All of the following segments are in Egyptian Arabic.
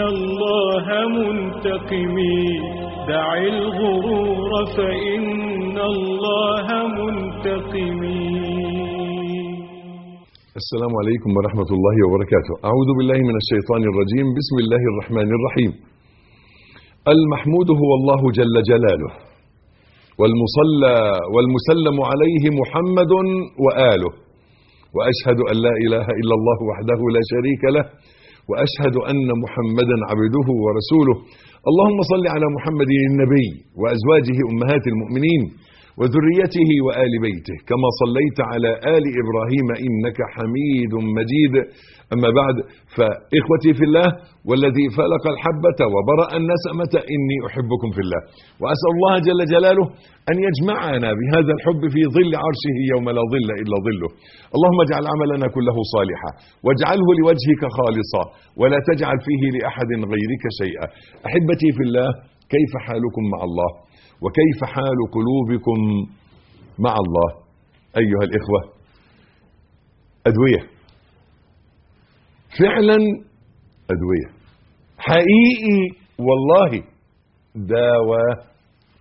الله منتقم دع الغرور فإن الله منتقم السلام عليكم ورحمة الله وبركاته أعوذ بالله من الشيطان الرجيم بسم الله الرحمن الرحيم المحمود هو الله جل جلاله والمصلى والمسلم عليه محمد وآله وأشهد أن لا إله إلا الله وحده لا شريك له وأشهد أن محمدا عبده ورسوله اللهم صل على محمد النبي وأزواجه أمهات المؤمنين وذريته وآل بيته كما صليت على آل إبراهيم إنك حميد مجيد أما بعد فإخوتي في الله والذي فلق الحبة وبرأ النسمة إني أحبكم في الله وأسأل الله جل جلاله أن يجمعنا بهذا الحب في ظل عرشه يوم لا ظل إلا ظله اللهم اجعل عملنا كله صالحا واجعله لوجهك خالصا ولا تجعل فيه لأحد غيرك شيئا أحبتي في الله كيف حالكم مع الله وكيف حال قلوبكم مع الله أيها الإخوة أدوية فعلا أدوية حقيقي والله دواء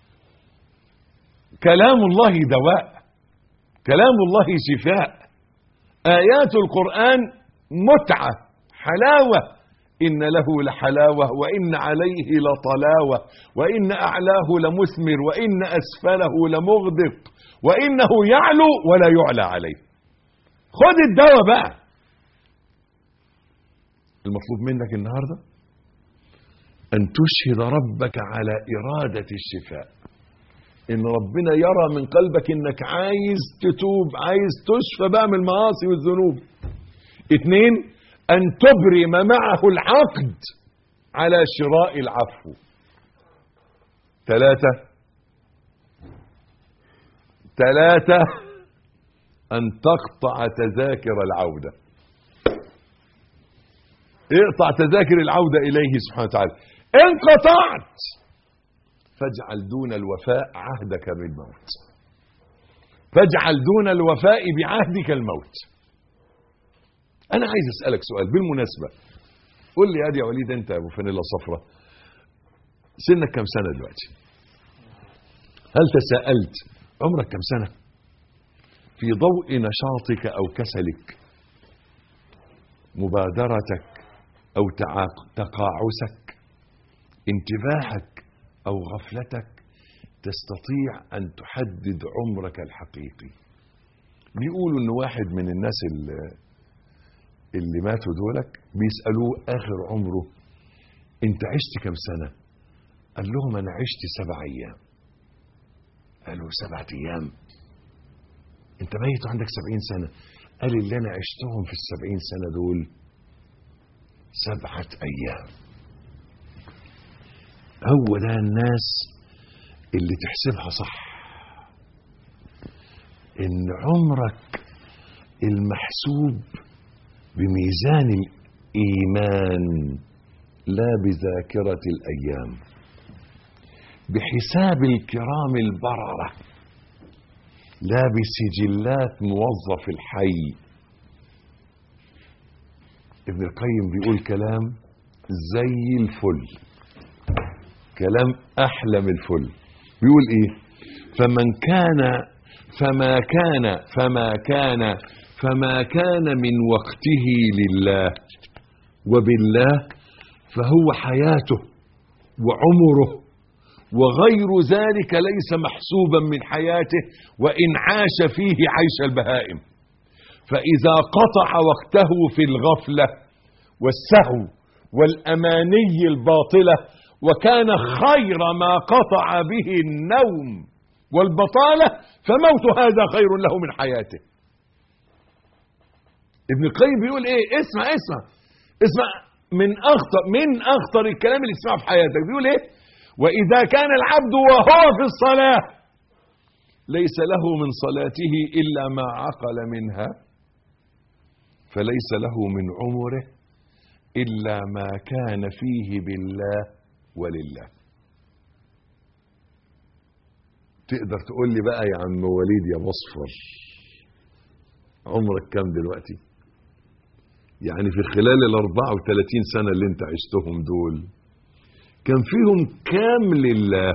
كلام الله دواء كلام الله شفاء آيات القرآن متعة حلاوة إن له لحلاوة وإن عليه لطلاوة وإن أعلاه لمثمر وإن أسفله لمغدق وإنه يعلو ولا يعلى عليه خد الدواء بقى المطلوب منك النهاردة أن تشهد ربك على إرادة الشفاء إن ربنا يرى من قلبك إنك عايز تتوب عايز تشفى بقى من المعاصي والذنوب اتنين أن تبرم معه العقد على شراء العفو ثلاثة ثلاثة أن تقطع تذاكر العودة اقطع تذاكر العودة إليه سبحانه وتعالى إن قطعت فاجعل دون الوفاء عهدك بالموت فاجعل دون الوفاء بعهدك الموت انا عايز اسالك سؤال بالمناسبه قول لي يا يا وليد انت يا ابو فانيلا صفرة سنك كم سنه دلوقتي هل تساءلت عمرك كم سنه في ضوء نشاطك او كسلك مبادرتك او تقاعسك انتباهك او غفلتك تستطيع ان تحدد عمرك الحقيقي بيقولوا ان واحد من الناس اللي اللي ماتوا دولك بيسألوه آخر عمره انت عشت كم سنة قال لهم انا عشت سبع ايام قالوا سبعة ايام انت ميت وعندك سبعين سنة قال اللي انا عشتهم في السبعين سنة دول سبعة ايام هو ده الناس اللي تحسبها صح ان عمرك المحسوب بميزان الايمان لا بذاكره الايام بحساب الكرام البرره لا بسجلات موظف الحي ابن القيم بيقول كلام زي الفل كلام احلى من الفل بيقول ايه فمن كان فما كان فما كان فما كان من وقته لله وبالله فهو حياته وعمره وغير ذلك ليس محسوبا من حياته وان عاش فيه عيش البهائم فاذا قطع وقته في الغفله والسهو والاماني الباطله وكان خير ما قطع به النوم والبطاله فموت هذا خير له من حياته ابن القيم بيقول ايه اسمع اسمع اسمع من اخطر من اخطر الكلام اللي تسمعه في حياتك بيقول ايه واذا كان العبد وهو في الصلاه ليس له من صلاته الا ما عقل منها فليس له من عمره الا ما كان فيه بالله ولله تقدر تقول لي بقى يا عم وليد يا مصفر عمرك كام دلوقتي يعني في خلال ال 34 سنة اللي انت عشتهم دول كان فيهم كام لله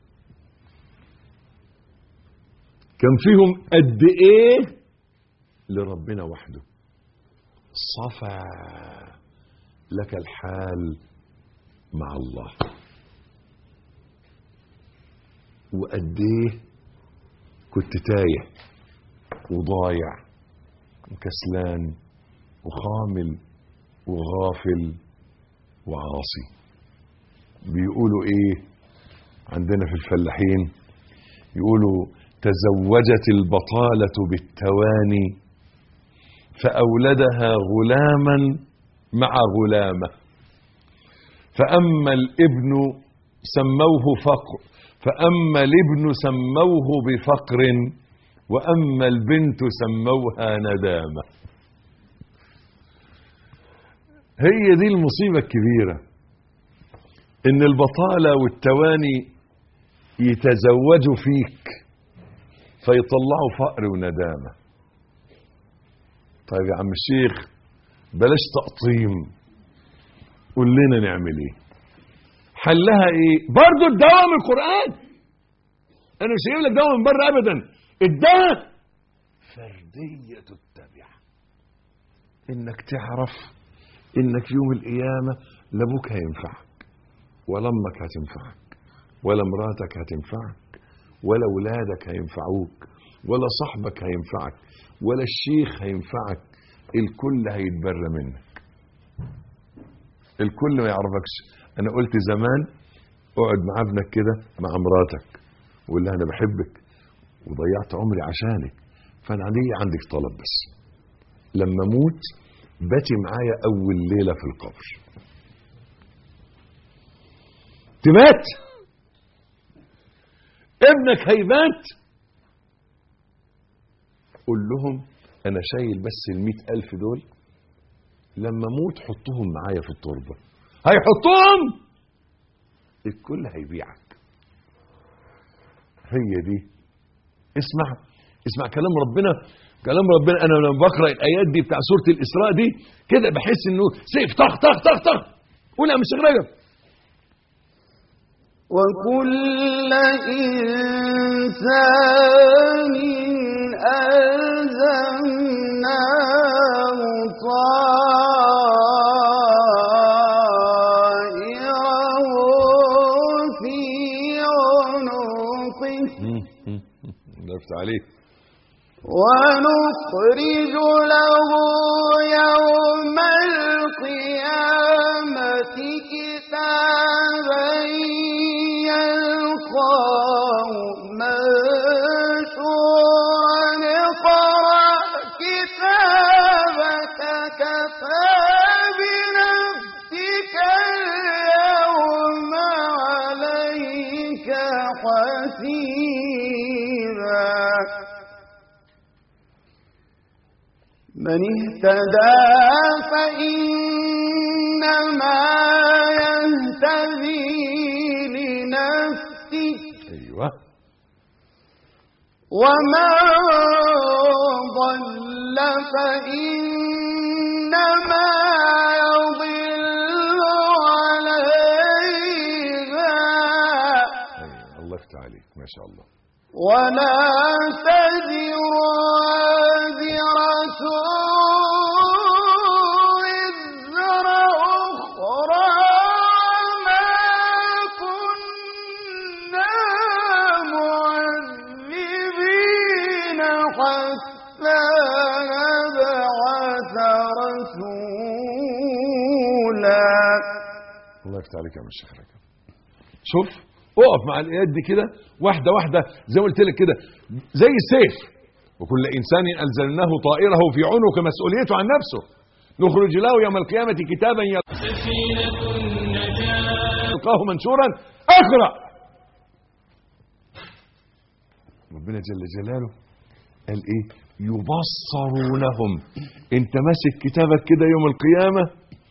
كان فيهم قد ايه لربنا وحده صفى لك الحال مع الله وقد ايه كنت تايه وضايع وكسلان وخامل وغافل وعاصي بيقولوا ايه عندنا في الفلاحين يقولوا تزوجت البطالة بالتواني فأولدها غلاما مع غلامة فأما الابن سموه فقر فأما الابن سموه بفقر وأما البنت سموها ندامة هي دي المصيبة الكبيرة إن البطالة والتواني يتزوجوا فيك فيطلعوا فقر وندامة طيب يا عم الشيخ بلاش تقطيم قول لنا نعمل ايه حلها ايه برضو الدواء من القرآن انا مش هجيب لك دواء من بره ابدا الدواء فردية التبع انك تعرف انك يوم القيامة لا ابوك هينفعك ولا امك هتنفعك ولا مراتك هتنفعك ولا ولادك هينفعوك ولا صاحبك هينفعك ولا الشيخ هينفعك الكل هيتبرى منك الكل ما يعرفكش انا قلت زمان اقعد مع ابنك كده مع مراتك وقول لها انا بحبك وضيعت عمري عشانك فانا ليه عندك طلب بس لما اموت باتي معايا اول ليله في القبر تبات ابنك هيبات قول لهم انا شايل بس المئة الف دول لما اموت حطهم معايا في التربة هيحطهم الكل هيبيعك هي دي اسمع اسمع كلام ربنا كلام ربنا انا لما بقرا الايات دي بتاع سوره الاسراء دي كده بحس انه سيف طخ طخ طخ طخ قول يا مش رجب وكل إنسان ألزمناه طائره في عنقه عرفت عليه ونخرج له يوم القيامة كتابا يلقاه منشورا اقرأ كتابك كفى بنفسك اليوم عليك حسيبا من اهتدى فإنما يهتدي لنفسه ايوه ومن ضل فإنما يضل عليها أيوة. الله يفتح عليك ما شاء الله ولا تزر وازرة وزر أخرى ما كنا معذبين حتى نبعث رسولا الله يفتح عليك يا عم الشيخ رجب شوف اقف مع الايات دي كده واحده واحده زي ما قلت لك كده زي السيف وكل انسان الزمناه طائره في عنق مسؤوليته عن نفسه نخرج له يوم القيامه كتابا يلقاه منشورا اقرا ربنا جل جلاله قال ايه يبصرونهم انت ماسك كتابك كده يوم القيامه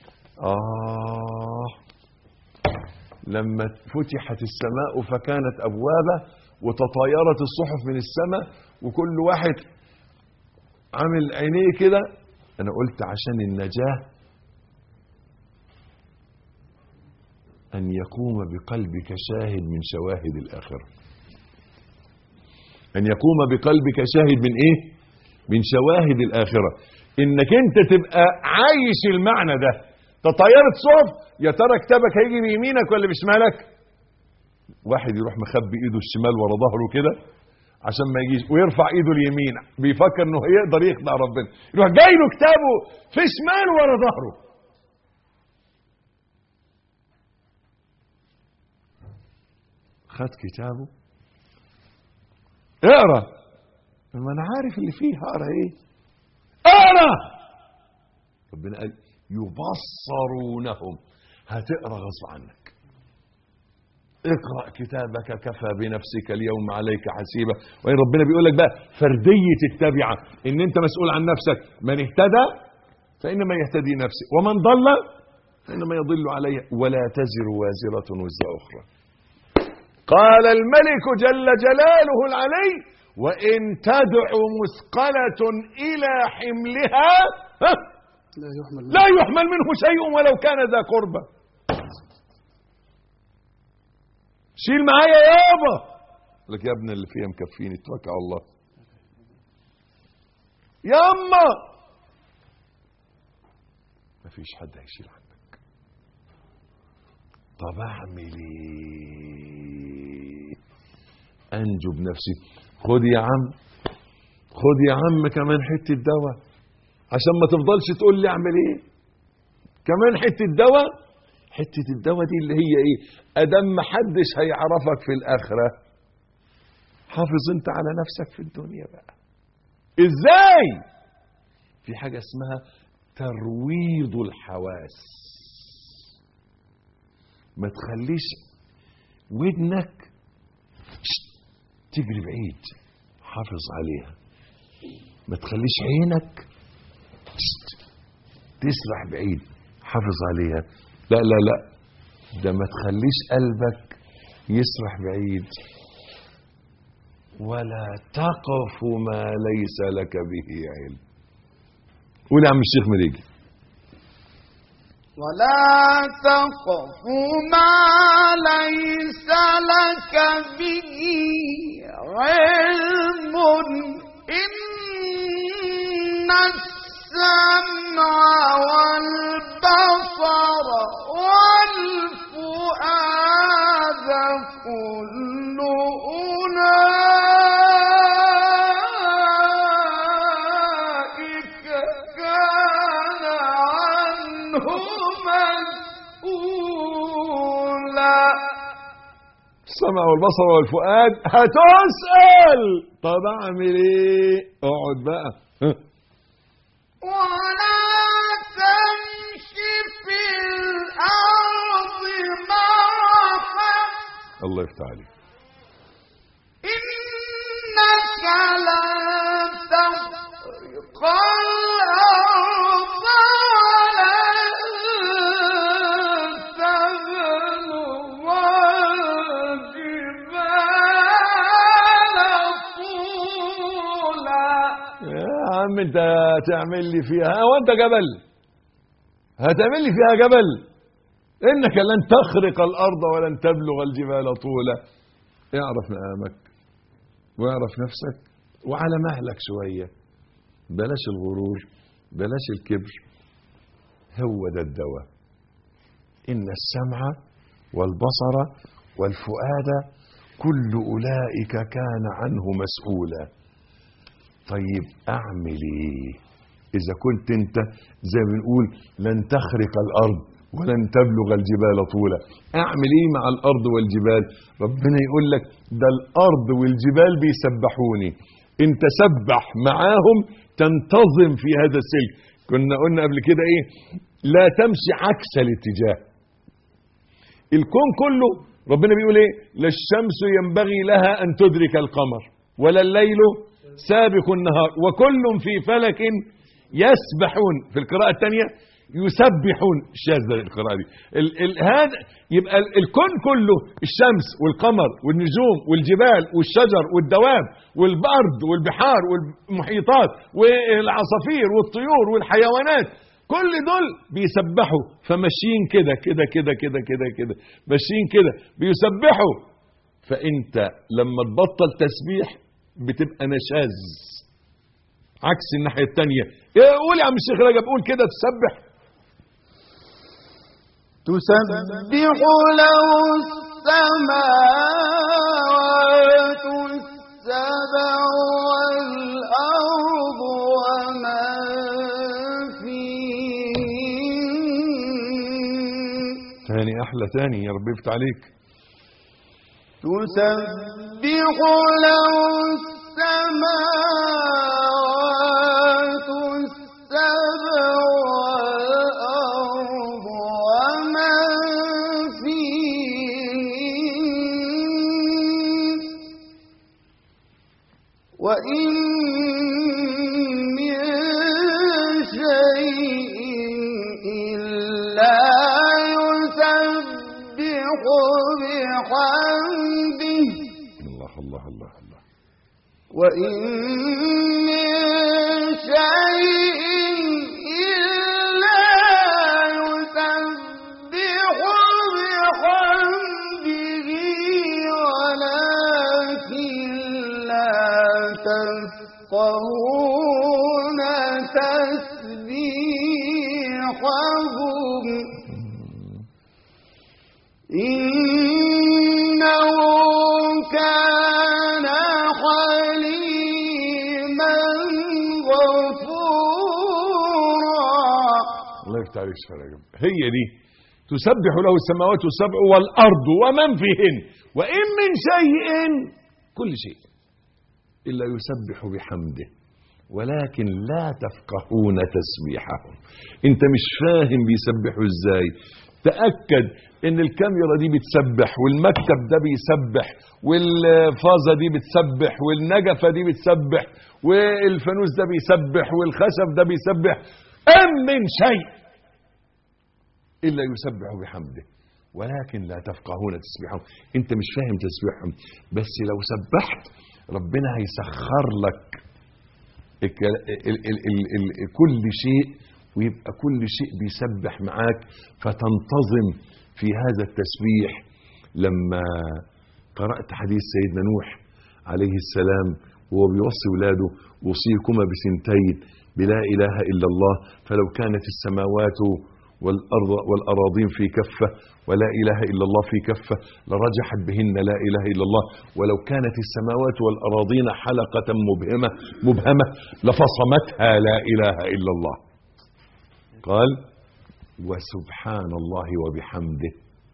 اه لما فتحت السماء فكانت أبوابا وتطايرت الصحف من السماء وكل واحد عامل عينيه كده انا قلت عشان النجاة ان يقوم بقلبك شاهد من شواهد الاخرة ان يقوم بقلبك شاهد من ايه من شواهد الاخرة انك انت تبقى عايش المعنى ده تطيرت صوف يا ترى كتابك هيجي بيمينك ولا بشمالك واحد يروح مخبي ايده الشمال ورا ظهره كده عشان ما يجيش ويرفع ايده اليمين بيفكر انه هيقدر يخدع ربنا يروح جاي له كتابه في شماله ورا ظهره خد كتابه اقرا ما انا عارف اللي فيه هقرا ايه اقرا ربنا قال يبصرونهم هتقرا غصب عنك اقرا كتابك كفى بنفسك اليوم عليك حسيبا وان ربنا بيقول لك بقى فرديه التبعه ان انت مسؤول عن نفسك من اهتدى فانما يهتدي نفسه ومن ضل فانما يضل عليه ولا تزر وازره وزر اخرى قال الملك جل جلاله العلي وان تدع مثقله الى حملها ها لا يحمل لا يحمل منه شيء ولو كان ذا قربى شيل معايا يابا يقول لك يا ابن اللي فيها مكفيني اتوكل على الله ياما مفيش حد هيشيل عنك طب اعمل ايه انجو بنفسي خد يا عم خد يا عم كمان حته دواء عشان ما تفضلش تقول لي اعمل ايه كمان حته دواء حته الدواء دي اللي هي ايه ادم ما حدش هيعرفك في الاخره حافظ انت على نفسك في الدنيا بقى ازاي في حاجه اسمها ترويض الحواس ما تخليش ودنك شت، تجري بعيد حافظ عليها ما تخليش عينك شت، تسرح بعيد حافظ عليها لا لا لا ده ما تخليش قلبك يسرح بعيد ولا تقف ما ليس لك به علم قول يا عم الشيخ مريجي ولا تقف ما ليس لك به علم إن السمع والبصر والفؤاد كل أولئك كان عنه مسؤولا السمع والبصر والفؤاد هتسأل طب اعمل ايه اقعد بقى ها. ولا تمش في الأرض مرحا الله يفتح عليك إنك لن تخرق الأرض ولن تبلغ الجبال طولا يا عم انت هتعمل لي فيها هو انت جبل هتعمل لي فيها جبل انك لن تخرق الارض ولن تبلغ الجبال طولا اعرف مقامك واعرف نفسك وعلى مهلك شويه بلاش الغرور بلاش الكبر هو ده الدواء ان السمع والبصر والفؤاد كل اولئك كان عنه مسؤولا طيب اعمل ايه اذا كنت انت زي ما بنقول لن تخرق الارض ولن تبلغ الجبال طولا اعمل ايه مع الارض والجبال ربنا يقول لك ده الارض والجبال بيسبحوني انت سبح معاهم تنتظم في هذا السلك كنا قلنا قبل كده ايه لا تمشي عكس الاتجاه الكون كله ربنا بيقول ايه لا الشمس ينبغي لها ان تدرك القمر ولا الليل سابق النهار وكل في فلك يسبحون في القراءة الثانية يسبحون شاذة القراءة دي ال ال هذا يبقى ال الكون كله الشمس والقمر والنجوم والجبال والشجر والدواب والبرد والبحار والمحيطات والعصافير والطيور والحيوانات كل دول بيسبحوا فماشيين كده كده كده كده كده كده ماشيين كده بيسبحوا فانت لما تبطل تسبيح بتبقى نشاز عكس الناحيه الثانيه قول يا عم الشيخ رجب قول كده تسبح تسبح له السماوات السبع والأرض ومن فيهن ثاني احلى ثاني يا رب يفتح عليك تسبح له السماوات السبع والأرض ومن فيهن وإن من شيء إلا يسبح بحمده الله الله الله الله وإن من شيء إلا يسبح بحمده ولكن لا تفقهون تسبيحهم إنه كان حليما غفورا الله يفتح عليك شيخ رجب هي دي تسبح له السماوات السبع والارض ومن فيهن وان من شيء كل شيء الا يسبح بحمده ولكن لا تفقهون تسبيحهم انت مش فاهم بيسبحوا ازاي تاكد ان الكاميرا دي بتسبح والمكتب ده بيسبح والفازه دي بتسبح والنجفه دي بتسبح والفانوس ده بيسبح والخشب ده بيسبح ام من شيء الا يسبح بحمده ولكن لا تفقهون تسبيحهم انت مش فاهم تسبيحهم بس لو سبحت ربنا هيسخر لك الك- ال- ال- ال- ال- كل شيء ويبقى كل شيء بيسبح معاك فتنتظم في هذا التسبيح لما قرأت حديث سيدنا نوح عليه السلام وهو بيوصي ولاده وصيكما بسنتين بلا إله إلا الله فلو كانت السماوات والأرض والأراضين في كفة ولا إله إلا الله في كفة لرجحت بهن لا إله إلا الله ولو كانت السماوات والأراضين حلقة مبهمة مبهمة لفصمتها لا إله إلا الله قال وسبحان الله وبحمده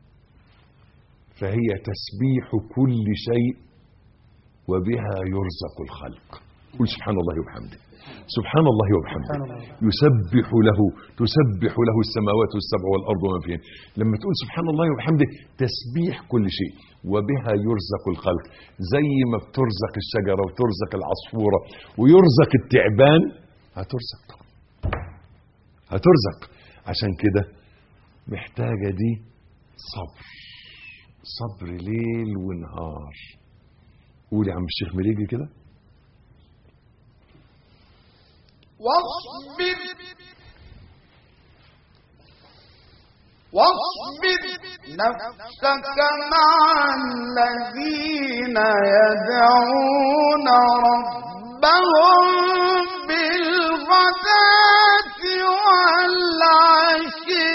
فهي تسبيح كل شيء وبها يرزق الخلق قل سبحان الله وبحمده سبحان الله وبحمده يسبح له تسبح له السماوات السبع والارض وما فيهن لما تقول سبحان الله وبحمده تسبيح كل شيء وبها يرزق الخلق زي ما بترزق الشجره وترزق العصفوره ويرزق التعبان هترزق هترزق عشان كده محتاجه دي صبر صبر ليل ونهار قول يا عم الشيخ مليجي كده واصبر واصبر نفسك مع الذين يدعون ربهم بالغداة والعشي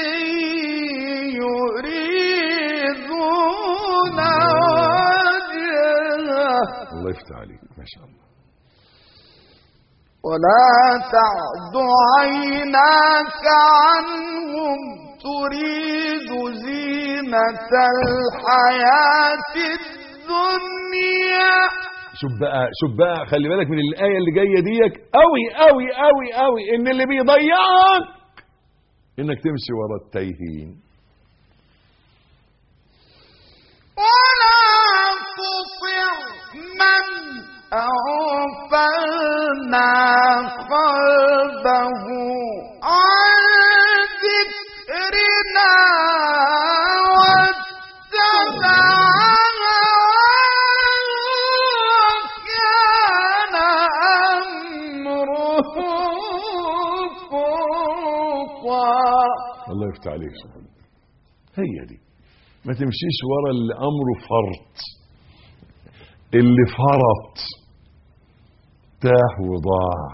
يريدون وجهه الله يفتح عليك ما شاء الله ولا تعد عيناك عنهم تريد زينة الحياة الدنيا شوف بقى شوف بقى خلي بالك من الآية اللي جاية ديك قوي قوي قوي قوي إن اللي بيضيعك إنك تمشي ورا التايهين ولا تطع من أغفلنا قلبه عن يفتح عليك سبحانه هي دي ما تمشيش ورا اللي امره فرط اللي فرط تاه وضاع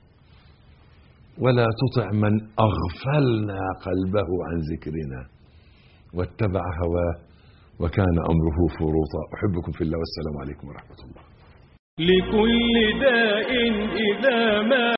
ولا تطع من اغفلنا قلبه عن ذكرنا واتبع هواه وكان امره فرطا احبكم في الله والسلام عليكم ورحمه الله لكل داء إذا ما